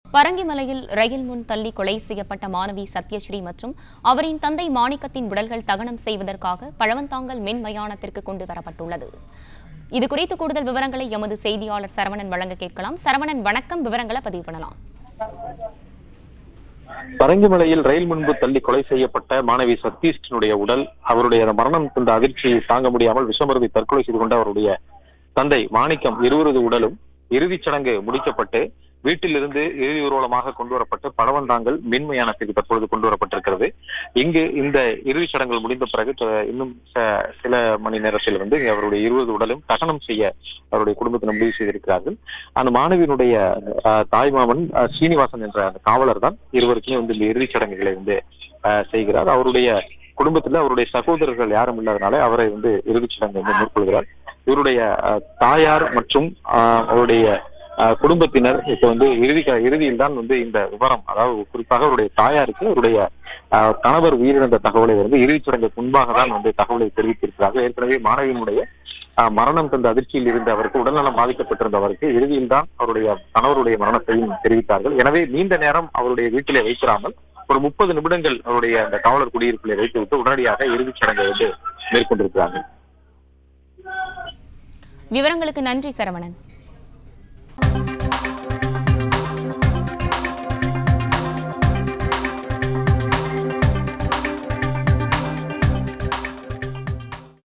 பரங்கிமலையில் ரயில் முன் தள்ளி கொலை செய்யப்பட்ட மாணவி சத்யஸ்ரீ மற்றும் அவரின் தந்தை மாணிக்கத்தின் உடல்கள் தகனம் செய்வதற்காக பழவந்தாங்கல் மின் மயானத்திற்கு கொண்டு வரப்பட்டுள்ளது இது குறித்து கூடுதல் விவரங்களை எமது செய்தியாளர் சரவணன் வழங்க கேட்கலாம் சரவணன் வணக்கம் விவரங்களை பதிவு பண்ணலாம் பரங்கிமலையில் ரயில் முன்பு தள்ளி கொலை செய்யப்பட்ட மாணவி சதீஷ்னுடைய உடல் அவருடைய அந்த மரணம் இந்த அதிர்ச்சியை தாங்க முடியாமல் விஷமருந்தி தற்கொலை செய்து கொண்ட அவருடைய தந்தை மாணிக்கம் இருவரது உடலும் இறுதிச் சடங்கு முடிக்கப்பட்டு வீட்டிலிருந்து இறுதி ஊர்வலமாக கொண்டு வரப்பட்டு பழவந்தாங்கல் மின்மயானத்திற்கு தற்பொழுது கொண்டு வரப்பட்டிருக்கிறது இங்கு இந்த இறுதிச் சடங்குகள் முடிந்த பிறகு த- இன்னும் ச- சில மணி நேரத்தில் வந்து அவருடைய இருபது உடலும் தகனம் செய்ய அவருடைய குடும்பத்தினர் முடிவு செய்திருக்கிறார்கள் அந்த மாணவியினுடைய அஹ், தாய்மாமன் அஹ், சீனிவாசன் என்ற அந்த காவலர் தான் இருவருக்குமே வந்து இந்த இறுதிச் சடங்குகளை வந்து அஹ், செய்கிறார் அவருடைய குடும்பத்துல அவருடைய சகோதரர்கள் யாரும் இல்லாதனால அவரை வந்து இறுதிச் சடங்கு வந்து மேற்கொள்கிறார் இவருடைய அஹ், தாயார் மற்றும் அஹ், அவருடைய அஹ், குடும்பத்தினர் இப்ப வந்து இறுதி இறுதியில் தான் வந்து இந்த விவரம் அதாவது குறிப்பாக அவருடைய தாயாருக்கு அவருடைய அஹ், கணவர் உயிரிழந்த தகவலை வந்து இறுதிச் சடங்குக்கு முன்பாக தான் வந்து தகவலை தெரிவித்திருக்கிறார்கள் ஏற்கனவே மாணவியினுடைய அஹ், மரணம் தந்த அதிர்ச்சியில் இருந்த அவருக்கு உடல்நலம் பாதிக்கப்பட்டிருந்த அவருக்கு இறுதியில் தான் அவருடைய கணவருடைய மரணத்தையும் தெரிவித்தார்கள் எனவே நீண்ட நேரம் அவருடைய வீட்டிலே வைக்கிறாமல் ஒரு முப்பது நிமிடங்கள் அவருடைய அந்த காவலர் குடியிருப்பிலே வைத்துவிட்டு உடனடியாக இறுதிச் சடங்கை வந்து மேற்கொண்டிருக்கிறார்கள் விவரங்களுக்கு நன்றி சரவணன்